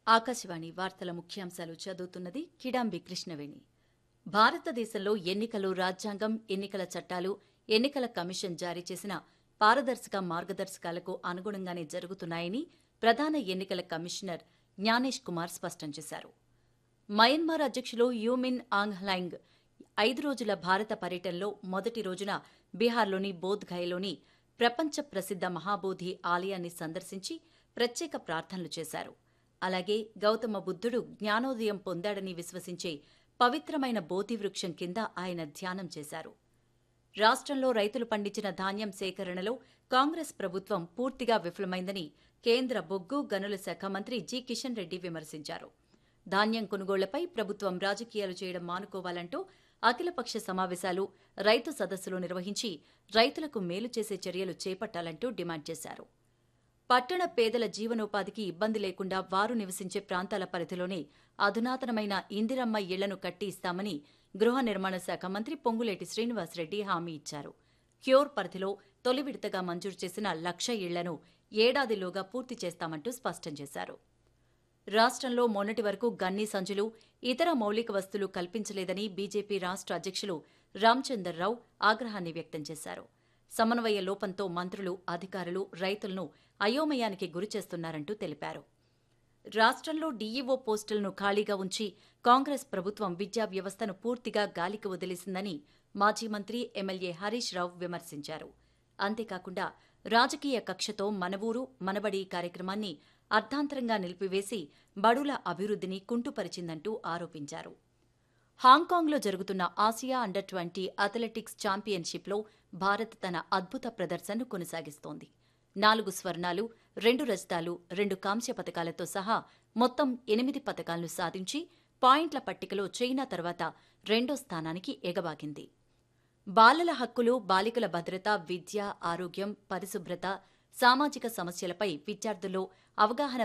ఆకాశవాణి వార్తల ముఖ్యాంశాలు చదువుతున్నది కిడాంబి కృష్ణవేణి భారతదేశంలో ఎన్నికలు రాజ్యాంగం ఎన్నికల చట్టాలు ఎన్నికల కమిషన్ జారీ చేసిన పారదర్శక మార్గదర్శకాలకు అనుగుణంగానే జరుగుతున్నాయని ప్రధాన ఎన్నికల కమిషనర్ జ్ఞానేష్ కుమార్ స్పష్టం చేశారు మయన్మార్ అధ్యక్షులు యూమిన్ ఆంగ్ హ్లాంగ్ ఐదు రోజుల భారత పర్యటనలో మొదటి రోజున బీహార్లోని బోధ్గయలోని ప్రపంచ ప్రసిద్ధ మహాబోధి ఆలయాన్ని సందర్శించి ప్రత్యేక ప్రార్థనలు చేశారు అలాగే గౌతమ బుద్ధుడు జ్ఞానోదయం పొందాడని విశ్వసించే పవిత్రమైన బోధి వృక్షం కింద ఆయన ధ్యానం చేశారు రాష్ట్రంలో రైతులు పండించిన ధాన్యం సేకరణలో కాంగ్రెస్ ప్రభుత్వం పూర్తిగా విఫలమైందని కేంద్ర బొగ్గు గనుల శాఖ మంత్రి జి కిషన్ రెడ్డి విమర్శించారు ధాన్యం కొనుగోళ్లపై ప్రభుత్వం రాజకీయాలు చేయడం మానుకోవాలంటూ అఖిలపక్ష సమావేశాలు రైతు సదస్సులు నిర్వహించి రైతులకు మేలు చేసే చర్యలు చేపట్టాలంటూ డిమాండ్ చేశారు పట్టణ పేదల జీవనోపాధికి ఇబ్బంది లేకుండా వారు నివసించే ప్రాంతాల పరిధిలోనే అధునాతనమైన ఇందిరమ్మ ఇళ్లను కట్టి ఇస్తామని గృహ నిర్మాణ శాఖ మంత్రి పొంగులేటి శ్రీనివాసరెడ్డి హామీ ఇచ్చారు క్యూర్ పరిధిలో తొలి విడతగా మంజూరు చేసిన లక్ష ఇళ్లను ఏడాదిలోగా పూర్తి చేస్తామంటూ స్పష్టం చేశారు రాష్ట్రంలో మొన్నటి వరకు గన్నీ సంచులు ఇతర మౌలిక వస్తువులు కల్పించలేదని బీజేపీ రాష్ట్ర అధ్యక్షులు రామచందర్రావు ఆగ్రహాన్ని వ్యక్తం చేశారు సమన్వయ లోపంతో మంత్రులు అధికారులు రైతులను అయోమయానికి గురిచేస్తున్నారంటూ తెలిపారు రాష్ట్రంలో డీఈఓ పోస్టులను ఖాళీగా ఉంచి కాంగ్రెస్ ప్రభుత్వం విద్యా వ్యవస్థను పూర్తిగా గాలికి వదిలేసిందని మాజీ మంత్రి ఎమ్మెల్యే హరీష్ రావు విమర్శించారు అంతేకాకుండా రాజకీయ కక్షతో మన ఊరు మనబడి కార్యక్రమాన్ని అర్ధాంతరంగా నిలిపివేసి బడుల అభివృద్ధిని కుంటుపరిచిందంటూ ఆరోపించారు హాంకాంగ్లో జరుగుతున్న ఆసియా అండర్ ట్వంటీ అథ్లెటిక్స్ ఛాంపియన్షిప్లో భారత్ తన అద్భుత ప్రదర్శనను కొనసాగిస్తోంది నాలుగు స్వర్ణాలు రెండు రజతాలు రెండు కాంస్య పథకాలతో సహా మొత్తం ఎనిమిది పథకాలను సాధించి పాయింట్ల పట్టికలో చైనా తర్వాత రెండో స్థానానికి ఎగబాకింది బాలల హక్కులు బాలికల భద్రత విద్య ఆరోగ్యం పరిశుభ్రత సామాజిక సమస్యలపై విద్యార్థుల్లో అవగాహన